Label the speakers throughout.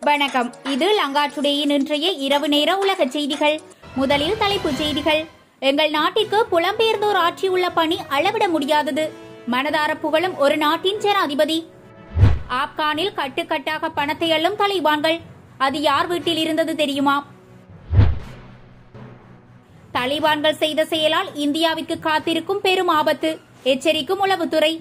Speaker 1: வணக்கம் இது லங்காற்றுடையின் இன்றைய இரவு நேர உலக செய்திகள் முதலில் தலைப்புச் செய்திகள் எங்கள் நாட்டிற்கு புலம்பெயர்ந்தோர் ஆற்றியுள்ள பணி அளவிட முடியாதது மனதார புகழும் ஒரு நாட்டின் ஜனாதிபதி ஆப்கானில் கட்டுக்கட்டாக பணத்தை அள்ளும் தலிபான்கள் அது யார் வீட்டில் இருந்தது தெரியுமா தலிபான்கள் செய்த செயலால் இந்தியாவிற்கு காத்திருக்கும் பெரும் ஆபத்து எச்சரிக்கும் உளவுத்துறை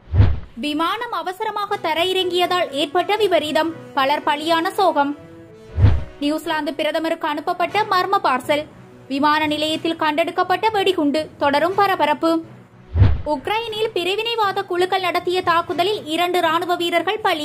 Speaker 1: விமானம் அவசரமாக தரையிறங்கியதால் ஏற்பட்ட விபரீதம் பலர் பலியான சோகம் நியூசிலாந்து பிரதமருக்கு அனுப்பப்பட்ட மர்ம பார்சல் விமான நிலையத்தில் கண்டெடுக்கப்பட்ட வெடிகுண்டு தொடரும் பரபரப்பு உக்ரைனில் பிரிவினைவாத குழுக்கள் நடத்திய தாக்குதலில் இரண்டு ராணுவ வீரர்கள் பலி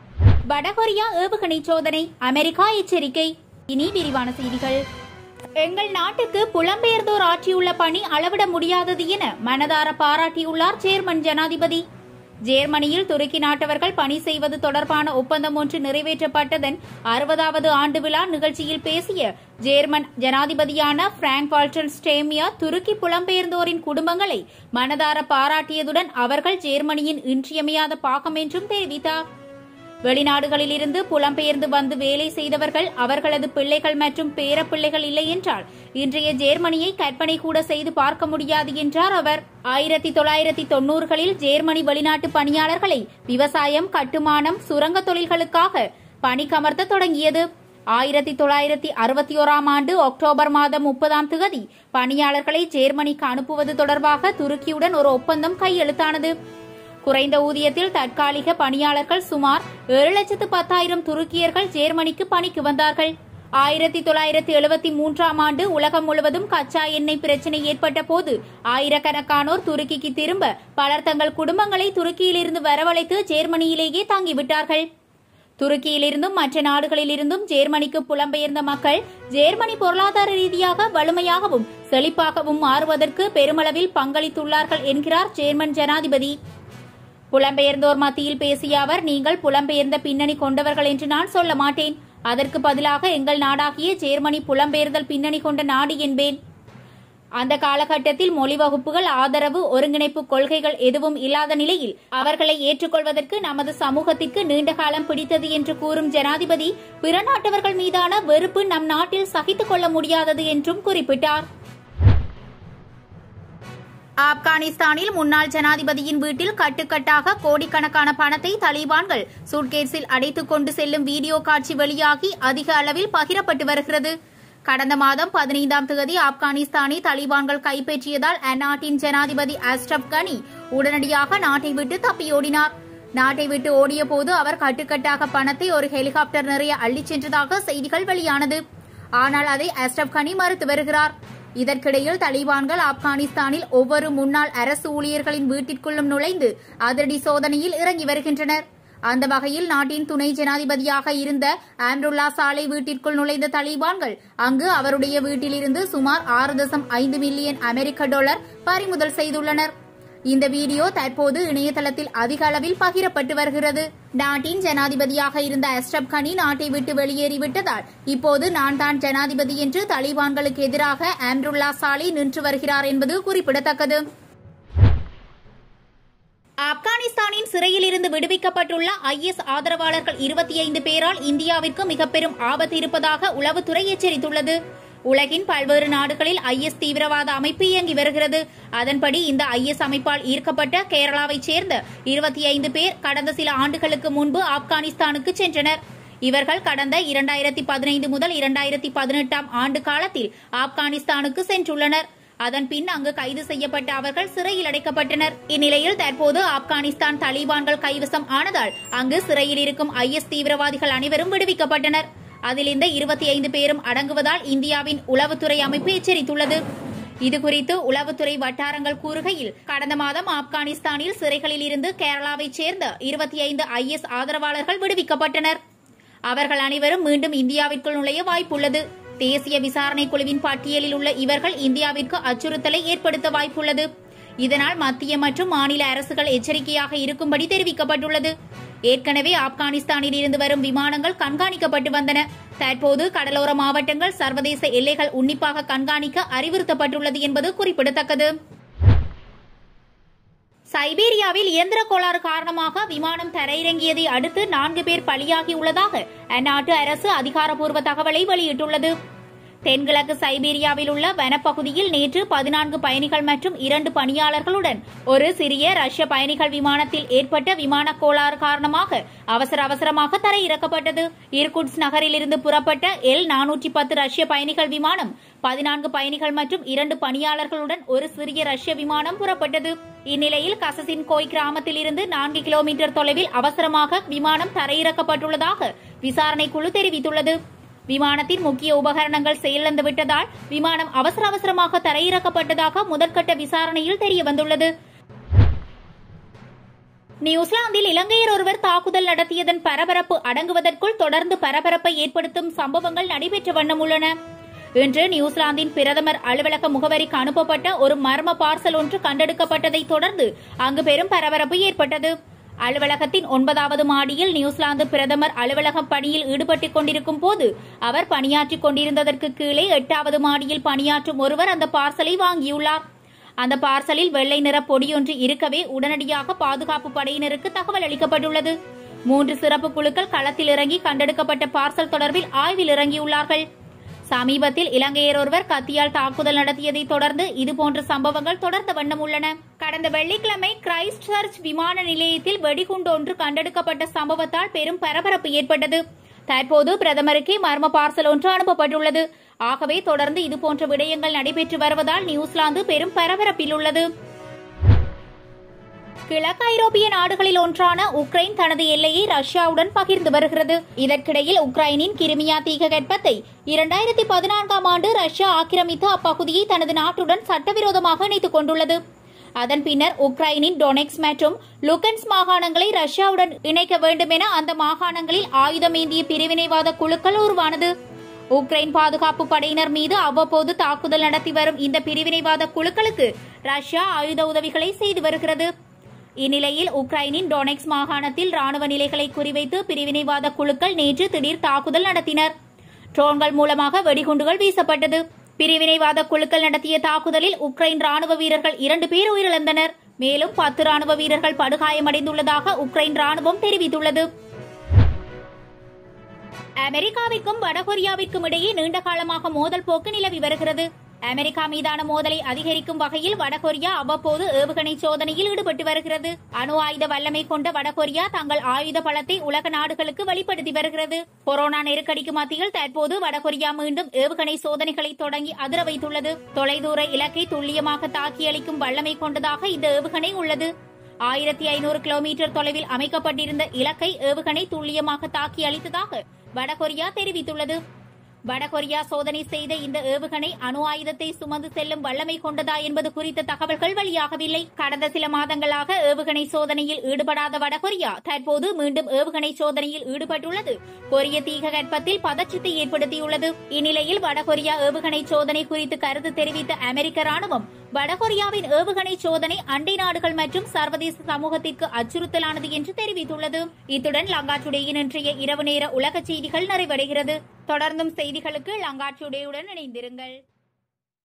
Speaker 1: வடகொரியா ஏவுகணை சோதனை அமெரிக்கா எச்சரிக்கை இனி விரிவான செய்திகள் எங்கள் நாட்டுக்கு புலம்பெயர்ந்தோர் ஆற்றியுள்ள பணி அளவிட முடியாதது என மனதார பாராட்டியுள்ளார் ஜேர்மன் ஜனாதிபதி ஜேர்மனியில் துருக்கி நாட்டவர்கள் பணி செய்வது தொடர்பான ஒப்பந்தம் ஒன்று நிறைவேற்றப்பட்டதன் அறுபதாவது ஆண்டு விழா நிகழ்ச்சியில் பேசிய ஜேர்மன் ஜனாதிபதியான பிராங்க் வால்டர் ஸ்டேமியா துருக்கி புலம்பெயர்ந்தோரின் குடும்பங்களை மனதார பாராட்டியதுடன் அவர்கள் ஜேர்மனியின் இன்றியமையாத பாகம் என்றும் தெரிவித்தார் வெளிநாடுகளிலிருந்து புலம்பெயர்ந்து வந்து வேலை செய்தவர்கள் அவர்களது பிள்ளைகள் மற்றும் பேரப்பிள்ளைகள் இல்லை என்றால் இன்றைய ஜேர்மனியை கற்பனை கூட செய்து பார்க்க முடியாது என்றார் அவர் ஆயிரத்தி தொள்ளாயிரத்தி தொன்னூறுகளில் ஜேர்மனி வெளிநாட்டு பணியாளர்களை விவசாயம் கட்டுமானம் சுரங்க தொழில்களுக்காக பணிக்கமர்த்த தொடங்கியது ஆயிரத்தி தொள்ளாயிரத்தி அறுபத்தி ஓராம் ஆண்டு அக்டோபர் மாதம் முப்பதாம் திகதி பணியாளர்களை ஜேர்மனிக்கு அனுப்புவது தொடர்பாக துருக்கியுடன் ஒரு ஒப்பந்தம் கையெழுத்தானது குறைந்த ஊதியத்தில் தற்காலிக பணியாளர்கள் சுமார் ஏழு லட்சத்து பத்தாயிரம் துருக்கியர்கள் ஜேர்மனிக்கு பணிக்கு வந்தார்கள் ஆயிரத்தி தொள்ளாயிரத்தி எழுபத்தி மூன்றாம் ஆண்டு உலகம் முழுவதும் கச்சா எண்ணெய் பிரச்சினை ஏற்பட்ட போது ஆயிரக்கணக்கானோர் துருக்கிக்கு திரும்ப பலர் தங்கள் குடும்பங்களை துருக்கியிலிருந்து வரவழைத்து ஜேர்மனியிலேயே தங்கிவிட்டார்கள் துருக்கியிலிருந்தும் மற்ற நாடுகளிலிருந்தும் ஜேர்மனிக்கு புலம்பெயர்ந்த மக்கள் ஜேர்மனி பொருளாதார ரீதியாக வலிமையாகவும் செழிப்பாகவும் மாறுவதற்கு பெருமளவில் பங்களித்துள்ளார்கள் என்கிறார் ஜேர்மன் ஜனாதிபதி புலம்பெயர்ந்தோர் மத்தியில் பேசிய அவர் நீங்கள் புலம்பெயர்ந்த பின்னணி கொண்டவர்கள் என்று நான் சொல்ல மாட்டேன் அதற்கு பதிலாக எங்கள் நாடாகிய ஜேர்மனி புலம்பெயர்தல் பின்னணி கொண்ட நாடு என்பேன் அந்த காலகட்டத்தில் மொழி வகுப்புகள் ஆதரவு ஒருங்கிணைப்பு கொள்கைகள் எதுவும் இல்லாத நிலையில் அவர்களை ஏற்றுக்கொள்வதற்கு நமது சமூகத்திற்கு நீண்ட காலம் பிடித்தது என்று கூறும் ஜனாதிபதி பிற நாட்டவர்கள் மீதான வெறுப்பு நம் நாட்டில் சகித்துக் கொள்ள முடியாதது என்றும் குறிப்பிட்டார் ஆப்கானிஸ்தானில் முன்னாள் ஜனாதிபதியின் வீட்டில் கட்டுக்கட்டாக கோடிக்கணக்கான பணத்தை தலிபான்கள் சூட்கேஸில் அடைத்துக் கொண்டு செல்லும் வீடியோ காட்சி வெளியாகி அதிக அளவில் பகிரப்பட்டு வருகிறது கடந்த மாதம் பதினைந்தாம் தேதி ஆப்கானிஸ்தானை தலிபான்கள் கைப்பற்றியதால் அந்நாட்டின் ஜனாதிபதி அஸ்ரப் கனி உடனடியாக நாட்டை விட்டு தப்பியோடினார் நாட்டை விட்டு ஓடிய போது அவர் கட்டுக்கட்டாக பணத்தை ஒரு ஹெலிகாப்டர் நிறைய அள்ளிச் சென்றதாக செய்திகள் வெளியானது ஆனால் அதை அஸ்ரப் கனி மறுத்து வருகிறார் இதற்கிடையில் தலிபான்கள் ஆப்கானிஸ்தானில் ஒவ்வொரு முன்னாள் அரசு ஊழியர்களின் வீட்டிற்குள்ளும் நுழைந்து அதிரடி சோதனையில் இறங்கி வருகின்றனர் அந்த வகையில் நாட்டின் துணை ஜனாதிபதியாக இருந்த ஆம்ருல்லா சாலை வீட்டிற்குள் நுழைந்த தலிபான்கள் அங்கு அவருடைய வீட்டிலிருந்து சுமார் ஆறு தசம் ஐந்து மில்லியன் அமெரிக்க டாலர் பறிமுதல் செய்துள்ளனர் இந்த வீடியோ தற்போது இணையதளத்தில் அதிக அளவில் பகிரப்பட்டு வருகிறது நாட்டின் ஜனாதிபதியாக இருந்த அஸ்ரப் கனி நாட்டை விட்டு வெளியேறிவிட்டதால் இப்போது நான் தான் ஜனாதிபதி என்று தலிபான்களுக்கு எதிராக ஆம்ருல்லா சாலி நின்று வருகிறார் என்பது குறிப்பிடத்தக்கது ஆப்கானிஸ்தானின் சிறையில் இருந்து விடுவிக்கப்பட்டுள்ள ஐஎஸ் ஆதரவாளர்கள் இருபத்தி ஐந்து பேரால் இந்தியாவிற்கு மிக பெரும் ஆபத்து இருப்பதாக உளவுத்துறை எச்சரித்துள்ளது உலகின் பல்வேறு நாடுகளில் ஐஎஸ் தீவிரவாத அமைப்பு இயங்கி வருகிறது அதன்படி இந்த ஐஎஸ் அமைப்பால் ஈர்க்கப்பட்ட கேரளாவைச் சேர்ந்த இருபத்தி ஐந்து பேர் கடந்த சில ஆண்டுகளுக்கு முன்பு ஆப்கானிஸ்தானுக்கு சென்றனர் இவர்கள் கடந்த இரண்டாயிரத்தி பதினைந்து முதல் இரண்டாயிரத்தி பதினெட்டாம் ஆண்டு காலத்தில் ஆப்கானிஸ்தானுக்கு சென்றுள்ளனர் அதன் பின் அங்கு கைது செய்யப்பட்ட அவர்கள் சிறையில் அடைக்கப்பட்டனர் இந்நிலையில் தற்போது ஆப்கானிஸ்தான் தலிபான்கள் கைவசம் ஆனதால் அங்கு சிறையில் இருக்கும் ஐஎஸ் தீவிரவாதிகள் அனைவரும் விடுவிக்கப்பட்டனர் அதில் இந்த இருபத்தி ஐந்து பேரும் அடங்குவதால் இந்தியாவின் உளவுத்துறை அமைப்பு எச்சரித்துள்ளது இதுகுறித்து உளவுத்துறை வட்டாரங்கள் கூறுகையில் கடந்த மாதம் ஆப்கானிஸ்தானில் சிறைகளில் இருந்து கேரளாவைச் சேர்ந்த இருபத்தி ஐந்து ஐஎஸ் ஆதரவாளர்கள் விடுவிக்கப்பட்டனர் அவர்கள் அனைவரும் மீண்டும் இந்தியாவிற்குள் நுழைய வாய்ப்புள்ளது தேசிய விசாரணை குழுவின் பட்டியலில் உள்ள இவர்கள் இந்தியாவிற்கு அச்சுறுத்தலை ஏற்படுத்த வாய்ப்புள்ளது இதனால் மத்திய மற்றும் மாநில அரசுகள் எச்சரிக்கையாக இருக்கும்படி தெரிவிக்கப்பட்டுள்ளது ஏற்கனவே ஆப்கானிஸ்தானில் இருந்து வரும் விமானங்கள் கண்காணிக்கப்பட்டு வந்தன தற்போது கடலோர மாவட்டங்கள் சர்வதேச எல்லைகள் உன்னிப்பாக கண்காணிக்க அறிவுறுத்தப்பட்டுள்ளது என்பது குறிப்பிடத்தக்கது சைபீரியாவில் இயந்திர கோளாறு காரணமாக விமானம் தரையிறங்கியதை அடுத்து நான்கு பேர் பலியாகியுள்ளதாக அந்நாட்டு அரசு அதிகாரப்பூர்வ தகவலை வெளியிட்டுள்ளது தென்கிழக்கு சைபீரியாவில் உள்ள வனப்பகுதியில் நேற்று பதினான்கு பயணிகள் மற்றும் இரண்டு பணியாளர்களுடன் ஒரு சிறிய ரஷ்ய பயணிகள் விமானத்தில் ஏற்பட்ட விமான கோளாறு காரணமாக அவசர அவசரமாக தரையிறக்கப்பட்டது இர்குட்ஸ் நகரிலிருந்து புறப்பட்ட எல் நானூற்றி பத்து ரஷ்ய பயணிகள் விமானம் பதினான்கு பயணிகள் மற்றும் இரண்டு பணியாளர்களுடன் ஒரு சிறிய ரஷ்ய விமானம் புறப்பட்டது இந்நிலையில் கசசின் கோய் கிராமத்தில் இருந்து நான்கு கிலோமீட்டர் தொலைவில் அவசரமாக விமானம் தரையிறக்கப்பட்டுள்ளதாக விசாரணை குழு தெரிவித்துள்ளது விமானத்தின் முக்கிய உபகரணங்கள் செயலிழந்து விட்டதால் விமானம் அவசர அவசரமாக தரையிறக்கப்பட்டதாக முதற்கட்ட விசாரணையில் தெரியவந்துள்ளது நியூசிலாந்தில் இலங்கையர் ஒருவர் தாக்குதல் நடத்தியதன் பரபரப்பு அடங்குவதற்குள் தொடர்ந்து பரபரப்பை ஏற்படுத்தும் சம்பவங்கள் நடைபெற்ற வண்ணம் உள்ளன இன்று நியூசிலாந்தின் பிரதமர் அலுவலக முகவரிக்கு அனுப்பப்பட்ட ஒரு மர்ம பார்சல் ஒன்று கண்டெடுக்கப்பட்டதை தொடர்ந்து அங்கு பெரும் பரபரப்பு ஏற்பட்டது அலுவலகத்தின் ஒன்பதாவது மாடியில் நியூசிலாந்து பிரதமர் அலுவலக பணியில் ஈடுபட்டுக் கொண்டிருக்கும் போது அவர் பணியாற்றிக் கொண்டிருந்ததற்கு கீழே எட்டாவது மாடியில் பணியாற்றும் ஒருவர் அந்த பார்சலை வாங்கியுள்ளார் அந்த பார்சலில் வெள்ளை நிற பொடியொன்று இருக்கவே உடனடியாக பாதுகாப்பு படையினருக்கு தகவல் அளிக்கப்பட்டுள்ளது மூன்று சிறப்பு குழுக்கள் களத்தில் இறங்கி கண்டெடுக்கப்பட்ட பார்சல் தொடர்பில் ஆய்வில் இறங்கியுள்ளார்கள் சமீபத்தில் இலங்கையர் ஒருவர் கத்தியால் தாக்குதல் நடத்தியதை தொடர்ந்து இதுபோன்ற சம்பவங்கள் தொடர்ந்த வண்ணம் உள்ளன கடந்த வெள்ளிக்கிழமை கிரைஸ்ட் சர்ச் விமான நிலையத்தில் வெடிகுண்டு ஒன்று கண்டெடுக்கப்பட்ட சம்பவத்தால் பெரும் பரபரப்பு ஏற்பட்டது தற்போது பிரதமருக்கே மர்ம பார்சல் ஒன்று அனுப்பப்பட்டுள்ளது ஆகவே தொடர்ந்து இதுபோன்ற விடயங்கள் நடைபெற்று வருவதால் நியூசிலாந்து பெரும் பரபரப்பில் உள்ளது கிழக்கு ஐரோப்பிய நாடுகளில் ஒன்றான உக்ரைன் தனது எல்லையை ரஷ்யாவுடன் பகிர்ந்து வருகிறது இதற்கிடையில் உக்ரைனின் கிருமியா தீககற்பத்தை இரண்டாயிரத்தி பதினான்காம் ஆண்டு ரஷ்யா ஆக்கிரமித்து அப்பகுதியை தனது நாட்டுடன் சட்டவிரோதமாக இணைத்துக் கொண்டுள்ளது அதன் பின்னர் உக்ரைனின் டொனெக்ஸ் மற்றும் லுகன்ஸ் மாகாணங்களை ரஷ்யாவுடன் இணைக்க வேண்டும் என அந்த மாகாணங்களில் ஆயுதமேந்திய பிரிவினைவாத குழுக்கள் உருவானது உக்ரைன் பாதுகாப்பு படையினர் மீது அவ்வப்போது தாக்குதல் நடத்தி வரும் இந்த பிரிவினைவாத குழுக்களுக்கு ரஷ்யா ஆயுத உதவிகளை செய்து வருகிறது இந்நிலையில் உக்ரைனின் டொனெக்ஸ் மாகாணத்தில் ராணுவ நிலைகளை குறிவைத்து பிரிவினைவாத குழுக்கள் நேற்று திடீர் தாக்குதல் நடத்தினர் ட்ரோன்கள் மூலமாக வெடிகுண்டுகள் வீசப்பட்டது பிரிவினைவாத குழுக்கள் நடத்திய தாக்குதலில் உக்ரைன் ராணுவ வீரர்கள் இரண்டு பேர் உயிரிழந்தனர் மேலும் பத்து ராணுவ வீரர்கள் படுகாயமடைந்துள்ளதாக உக்ரைன் ராணுவம் தெரிவித்துள்ளது அமெரிக்காவிற்கும் வடகொரியாவிற்கும் இடையே நீண்ட காலமாக மோதல் போக்கு நிலவி வருகிறது அமெரிக்கா மீதான மோதலை அதிகரிக்கும் வகையில் வடகொரியா அவ்வப்போது ஏவுகணை சோதனையில் ஈடுபட்டு வருகிறது அணு ஆயுத வல்லமை கொண்ட வடகொரியா தங்கள் ஆயுத பலத்தை உலக நாடுகளுக்கு வெளிப்படுத்தி வருகிறது கொரோனா நெருக்கடிக்கு மத்தியில் தற்போது வடகொரியா மீண்டும் ஏவுகணை சோதனைகளை தொடங்கி அதிர வைத்துள்ளது தொலைதூர இலக்கை துல்லியமாக தாக்கி அளிக்கும் வல்லமை கொண்டதாக இந்த ஏவுகணை உள்ளது ஆயிரத்தி ஐநூறு கிலோமீட்டர் தொலைவில் அமைக்கப்பட்டிருந்த இலக்கை ஏவுகணை துல்லியமாக தாக்கி அளித்ததாக வடகொரியா தெரிவித்துள்ளது வடகொரியா சோதனை செய்த இந்த ஏவுகணை அணு ஆயுதத்தை சுமந்து செல்லும் வல்லமை கொண்டதா என்பது குறித்த தகவல்கள் வெளியாகவில்லை கடந்த சில மாதங்களாக ஏவுகணை சோதனையில் ஈடுபடாத வடகொரியா தற்போது மீண்டும் ஏவுகணை சோதனையில் ஈடுபட்டுள்ளது கொரிய தீககற்பத்தில் பதற்றத்தை ஏற்படுத்தியுள்ளது இந்நிலையில் வடகொரியா ஏவுகணை சோதனை குறித்து கருத்து தெரிவித்த அமெரிக்க ராணுவம் வடகொரியாவின் ஏவுகணை சோதனை அண்டை நாடுகள் மற்றும் சர்வதேச சமூகத்திற்கு அச்சுறுத்தலானது என்று தெரிவித்துள்ளது இத்துடன் லங்காச்சுடையின் இன்றைய இரவு நேர உலக செய்திகள் நிறைவடைகிறது தொடர்ந்தும் செய்திகளுக்கு லங்காச்சுடையுடன் இணைந்திருங்கள்